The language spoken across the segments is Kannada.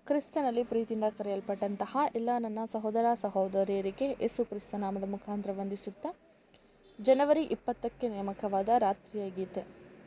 ಕ್ರಿಸ್ತನಲ್ಲಿ ಪ್ರೀತಿಯಿಂದ ಕರೆಯಲ್ಪಟ್ಟಂತಹ ಎಲ್ಲ ನನ್ನ ಸಹೋದರ ಸಹೋದರಿಯರಿಗೆ ಯೇಸು ಕ್ರಿಸ್ತ ನಾಮದ ಮುಖಾಂತರ ವಂದಿಸುತ್ತಾ ಜನವರಿ ಇಪ್ಪತ್ತಕ್ಕೆ ನೇಮಕವಾದ ರಾತ್ರಿಯ ಗೀತೆ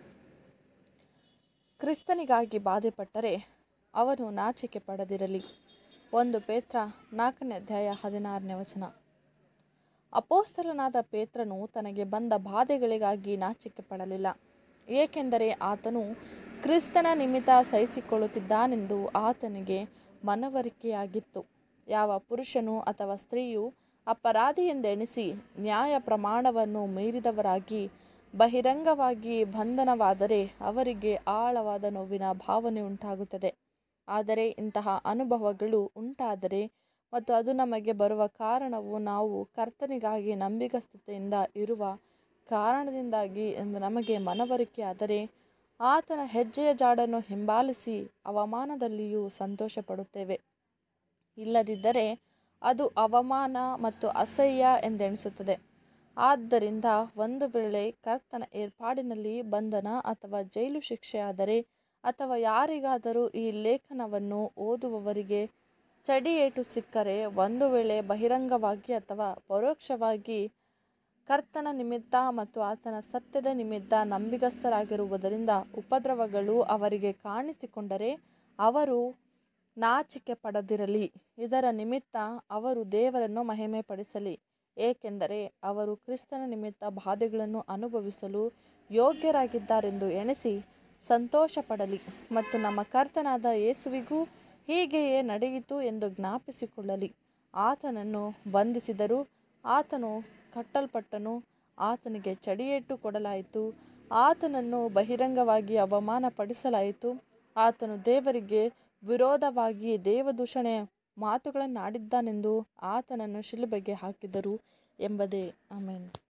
ಕ್ರಿಸ್ತನಿಗಾಗಿ ಬಾಧೆಪಟ್ಟರೆ ಅವನು ನಾಚಿಕೆ ಪಡದಿರಲಿ ಒಂದು ಪೇತ್ರ ನಾಲ್ಕನೇ ಅಧ್ಯಾಯ ಹದಿನಾರನೇ ವಚನ ಅಪೋಸ್ತಲನಾದ ಪೇತ್ರನು ತನಗೆ ಬಂದ ಬಾಧೆಗಳಿಗಾಗಿ ನಾಚಿಕೆ ಪಡಲಿಲ್ಲ ಏಕೆಂದರೆ ಆತನು ಕ್ರಿಸ್ತನ ನಿಮಿತ್ತ ಸಹಿಸಿಕೊಳ್ಳುತ್ತಿದ್ದಾನೆಂದು ಆತನಿಗೆ ಮನವರಿಕೆಯಾಗಿತ್ತು ಯಾವ ಪುರುಷನು ಅಥವಾ ಸ್ತ್ರೀಯು ಅಪರಾಧಿಯೆಂದೆಣಿಸಿ ನ್ಯಾಯ ಪ್ರಮಾಣವನ್ನು ಮೀರಿದವರಾಗಿ ಬಹಿರಂಗವಾಗಿ ಬಂಧನವಾದರೆ ಅವರಿಗೆ ಆಳವಾದ ನೋವಿನ ಭಾವನೆ ಉಂಟಾಗುತ್ತದೆ ಆದರೆ ಇಂತಹ ಅನುಭವಗಳು ಉಂಟಾದರೆ ಮತ್ತು ಅದು ನಮಗೆ ಬರುವ ಕಾರಣವು ನಾವು ಕರ್ತನಿಗಾಗಿ ನಂಬಿಗಸ್ತತೆಯಿಂದ ಇರುವ ಕಾರಣದಿಂದಾಗಿ ಎಂದು ನಮಗೆ ಮನವರಿಕೆಯಾದರೆ ಆತನ ಹೆಜ್ಜೆಯ ಜಾಡನ್ನು ಹಿಂಬಾಲಿಸಿ ಅವಮಾನದಲ್ಲಿಯೂ ಸಂತೋಷಪಡುತ್ತೇವೆ ಇಲ್ಲದಿದ್ದರೆ ಅದು ಅವಮಾನ ಮತ್ತು ಅಸಹ್ಯ ಎಂದೆಣಿಸುತ್ತದೆ ಆದ್ದರಿಂದ ಒಂದು ವೇಳೆ ಕರ್ತನ ಏರ್ಪಾಡಿನಲ್ಲಿ ಬಂಧನ ಅಥವಾ ಜೈಲು ಶಿಕ್ಷೆಯಾದರೆ ಅಥವಾ ಯಾರಿಗಾದರೂ ಈ ಲೇಖನವನ್ನು ಓದುವವರಿಗೆ ಚಡಿಯೇಟು ಸಿಕ್ಕರೆ ಒಂದು ವೇಳೆ ಬಹಿರಂಗವಾಗಿ ಅಥವಾ ಪರೋಕ್ಷವಾಗಿ ಕರ್ತನ ನಿಮಿತ್ತ ಮತ್ತು ಆತನ ಸತ್ಯದ ನಿಮಿತ್ತ ನಂಬಿಗಸ್ತರಾಗಿರುವುದರಿಂದ ಉಪದ್ರವಗಳು ಅವರಿಗೆ ಕಾಣಿಸಿಕೊಂಡರೆ ಅವರು ನಾಚಿಕೆ ಪಡದಿರಲಿ ಇದರ ನಿಮಿತ್ತ ಅವರು ದೇವರನ್ನು ಮಹಿಮೆಪಡಿಸಲಿ ಏಕೆಂದರೆ ಅವರು ಕ್ರಿಸ್ತನ ನಿಮಿತ್ತ ಬಾಧೆಗಳನ್ನು ಅನುಭವಿಸಲು ಯೋಗ್ಯರಾಗಿದ್ದಾರೆಂದು ಎಣಿಸಿ ಸಂತೋಷಪಡಲಿ ಮತ್ತು ನಮ್ಮ ಕರ್ತನಾದ ಯೇಸುವಿಗೂ ಹೀಗೆಯೇ ನಡೆಯಿತು ಎಂದು ಜ್ಞಾಪಿಸಿಕೊಳ್ಳಲಿ ಆತನನ್ನು ಬಂಧಿಸಿದರು ಆತನು ಕಟ್ಟಲ್ಪಟ್ಟನು ಆತನಿಗೆ ಚಡಿಯೇಟು ಕೊಡಲಾಯಿತು ಆತನನ್ನು ಬಹಿರಂಗವಾಗಿ ಅವಮಾನಪಡಿಸಲಾಯಿತು ಆತನು ದೇವರಿಗೆ ವಿರೋಧವಾಗಿ ದೇವದೂಷಣೆ ಮಾತುಗಳನ್ನಾಡಿದ್ದಾನೆಂದು ಆತನನ್ನು ಶಿಲುಬೆಗೆ ಹಾಕಿದರು ಎಂಬುದೇ ಆಮೇನ್